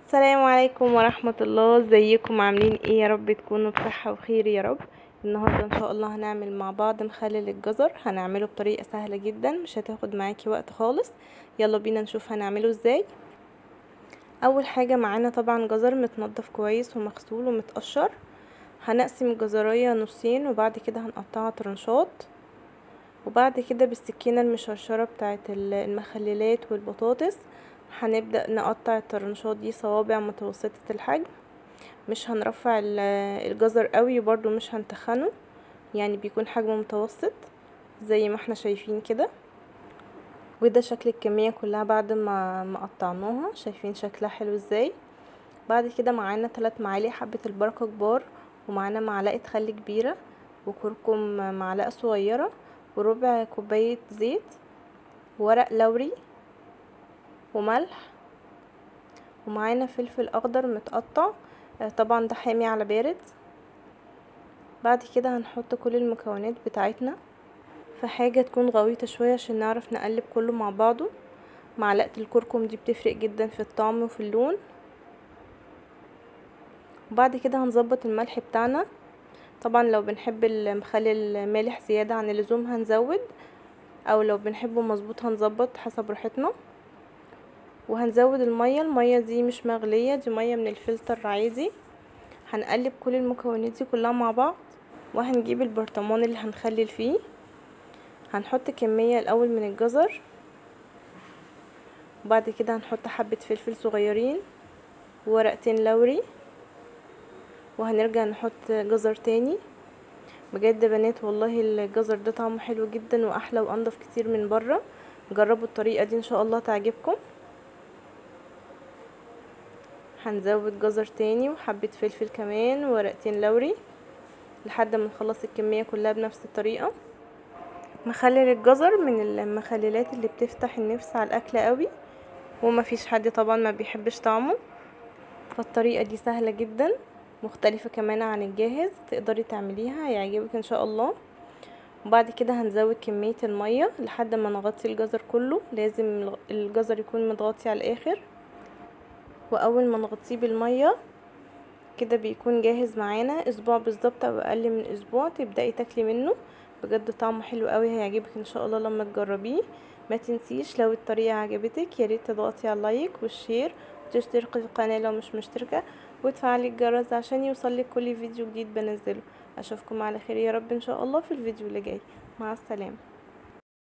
السلام عليكم ورحمة الله ازيكم عاملين ايه يا رب تكونوا بصحة وخير يا رب النهاردة ان شاء الله هنعمل مع بعض مخلل الجزر هنعمله بطريقة سهلة جدا مش هتاخد معاكي وقت خالص يلا بينا نشوف هنعمله ازاي اول حاجة معانا طبعا جزر متنضف كويس ومغسول ومتقشر هنقسم الجزرية نصين وبعد كده هنقطعها طرنشات وبعد كده بالسكينة المشرشرة بتاعت المخللات والبطاطس هنبدأ نقطع الطرنشات دي صوابع متوسطة الحجم مش هنرفع الجزر قوي وبرده مش هنتخنه يعني بيكون حجمه متوسط زي ما احنا شايفين كده وده شكل الكمية كلها بعد ما ما قطعناها شايفين شكلها حلو ازاي بعد كده معانا ثلاث معالق حبة البركة كبار ومعانا معلقة خل كبيرة وكركم معلقة صغيرة وربع كوباية زيت ورق لوري وملح ومعانا فلفل اخضر متقطع طبعا ده حامي على بارد بعد كده هنحط كل المكونات بتاعتنا في حاجة تكون غويطة شوية عشان نعرف نقلب كله مع بعضه معلقة الكركم دي بتفرق جدا في الطعم وفي اللون وبعد كده هنظبط الملح بتاعنا طبعا لو بنحب المخلل مالح زيادة عن اللزوم هنزود او لو بنحبه مظبوط هنظبط حسب راحتنا وهنزود المية المية دي مش مغلية دي مية من الفلتر عادي هنقلب كل المكونات دي كلها مع بعض وهنجيب البرطمان اللي هنخلل فيه هنحط كمية الاول من الجزر وبعد كده هنحط حبة فلفل صغيرين وورقتين لوري وهنرجع نحط جزر تاني بجد بنات والله الجزر ده طعمه حلو جدا واحلى وانضف كتير من بره جربوا الطريقة دي ان شاء الله تعجبكم هنزود جزر تاني وحبة فلفل كمان وورقتين لوري لحد ما نخلص الكمية كلها بنفس الطريقة مخلل الجزر من المخللات اللي بتفتح النفس على الاكل قوي ومفيش حد طبعا ما بيحبش طعمه فالطريقة دي سهلة جدا مختلفة كمان عن الجاهز تقدري تعمليها هيعجبك ان شاء الله وبعد كده هنزود كمية المية لحد ما نغطي الجزر كله لازم الجزر يكون متغطي على الاخر واول ما نغطيه بالميه كده بيكون جاهز معانا اسبوع بالظبط او اقل من اسبوع تبداي تاكلي منه بجد طعمه حلو قوي هيعجبك ان شاء الله لما تجربيه ما تنسيش لو الطريقه عجبتك يا ريت تضغطي على اللايك والشير وتشتركي في القناه لو مش مشتركه وتفعلي الجرس عشان يوصلك كل فيديو جديد بنزله اشوفكم على خير يا رب ان شاء الله في الفيديو اللي جاي مع السلامه